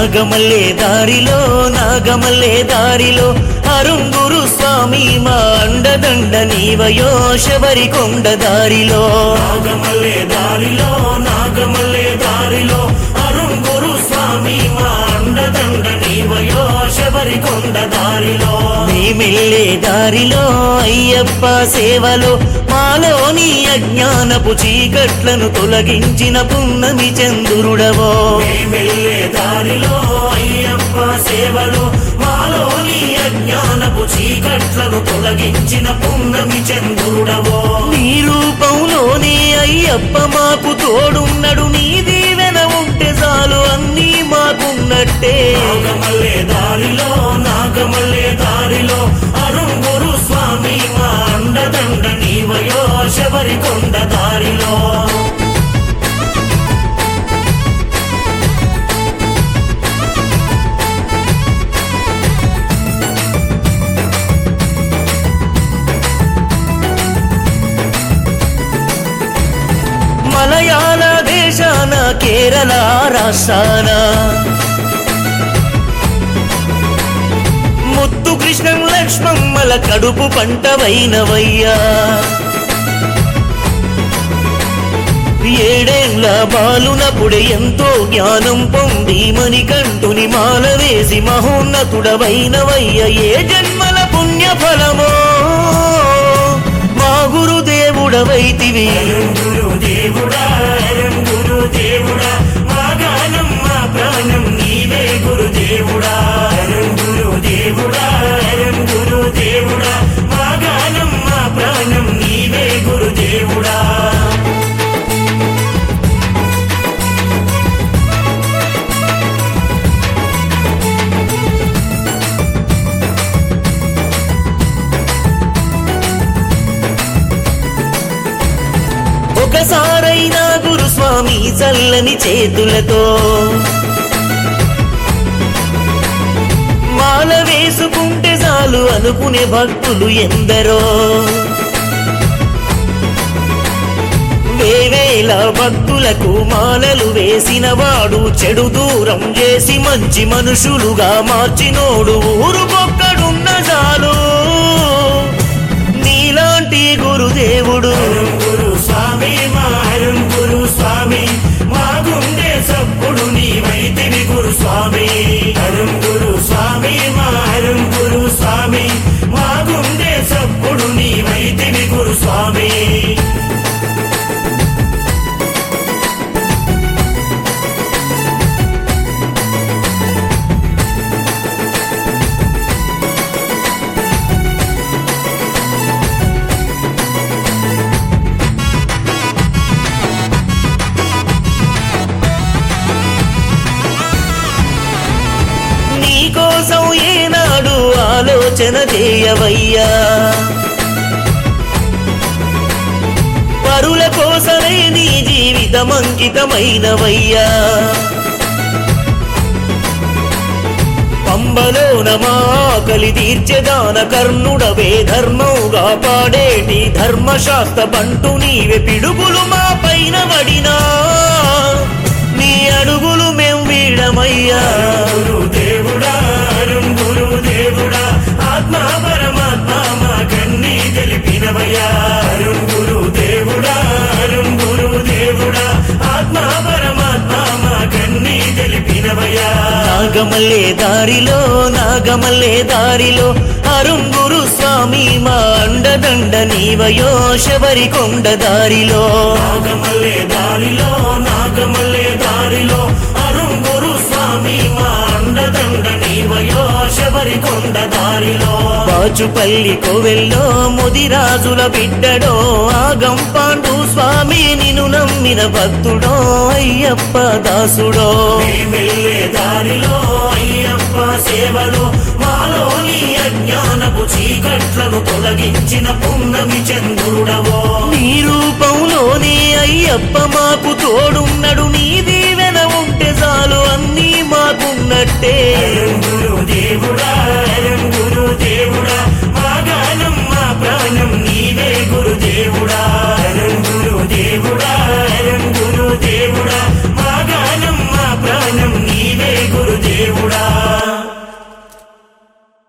నాగమల్లే దారిలో నాగమల్లే దారిలో అరుంగురు స్వామి మా అండదండ నీవయో శబరి కొండ దారిలో నాగమల్లే దారిలో నాగమల్లే దారిలో అరుణ్ గురు స్వామి మా అండదండ నీవయో శబరి కొండ దారిలో నీ మెల్లే దారిలో అయ్యప్ప సేవలో మాలోని అజ్ఞానపు చీకట్లను తొలగించిన పున్నమి చంద్రుడవో వెళ్ళే దారిలో అయ్యప్ప సేవలు మాలోని అజ్ఞానపు చీకట్లను తొలగించిన పున్నమి చంద్రుడవో నీ రూపంలోనే అయ్యప్ప మాకు తోడున్నడు నీ దీవెన ఉంటే చాలు అన్నీ మాకున్నట్టే నాగమల్లే దారిలో నాగమల్లే దారిలో అరుణ్ గురు స్వామి మా అండదండ నీవయో శబరి కొండ దారిలో మలయాళ దేశాన కేరళ రాష్ట్రాన ముత్తు కృష్ణం లక్ష్మమ్మల కడుపు పంటవైనవయ్యా ఏడేళ్ల బాలునప్పుడే ఎంతో జ్ఞానం పొంది మణికంఠుని మాల వేసి మహోన్నతుడవైనవయ్య ఏ జన్మల పుణ్య ఫలమో మా గురుదేవుడవైతివి అరుణ్ గురు దేవుడా అరుణ్ గురు దేవుడా మా గానం మా ప్రాణం నీవే గురు దేవుడా అరుణ్ గురు దేవుడా అరుణ్ గురు దేవుడా మా గానం మా ప్రాణం నీవే గురు దేవుడా ఒకసారైనా గురుస్వామి చల్లని చేతులతో మాల వేసుకుంటే చాలు అనుకునే భక్తులు ఎందరో వేవేల భక్తులకు మాలలు వేసిన వాడు చెడు దూరం చేసి మంచి మనుషులుగా మార్చినోడు ఊరుకొక్కడున్న చాలు నీలాంటి గురుదేవుడు అరుణ్ గురు స్వామి మా అరుణ్ గురు స్వామి మా గుండె సప్పుడు నీవైతివి గురు స్వామి అరుణ్ గురు స్వామి మా అరుణ్ గురు స్వామి మా గుండె సప్పుడు నీవైతివి గురు స్వామి నీకోసం ఏనాడు ఆలోచన చేయవయ్యా పరుల కోసమే నీ జీవితం అంకితమైనవయ్యా పంబలోన మా ఆకలి తీర్చెదాన కర్ణుడవే ధర్మముగా పాడేటి ధర్మశాస్త్ర బంటు నీవే పిడుగులు మా పైన పడినా నీ అడుగులు మేం వీడమయ్యా గురు దేవుడా అరుణ్ గురు దేవుడా ఆత్మ పరమాత్మ మా కన్నీ తెలిపినవయ్యా అరుణ్ గురు దేవుడా అరుణ్ గురు దేవుడా ఆత్మ పరమాత్మ మా కన్నీ తెలిపినవయ్యా నాగమల్లే దారిలో నాగమల్లే దారిలో అరుంగురు స్వామి మా అండదండ నీవయో శబరి కొండ దారిలో నాగమల్లే దారిలో నాగమల్లే దారిలో అరుణ్ గురు స్వామి మా అండదండ నీవయో శబరి కొండ దారిలో బాచుపల్లి కోవెల్లో ముదిరాజుల బిడ్డడో ఆగం పాండు స్వామి నిన్ను నమ్మిన భక్తుడో అయ్యప్ప దాసుడో వెళ్ళే దారిలో అయ్యప్ప సేవలో మాలోని అజ్ఞానపు చీకట్లను తొలగించిన పున్నమి చంద్రుడవో నీ రూపంలోనే అయ్యప్ప మాకు తోడున్నడు నీ దీవెన ఉంటే చాలు అన్నీ మాకున్నట్టే అరుణ్ గురు దేవుడా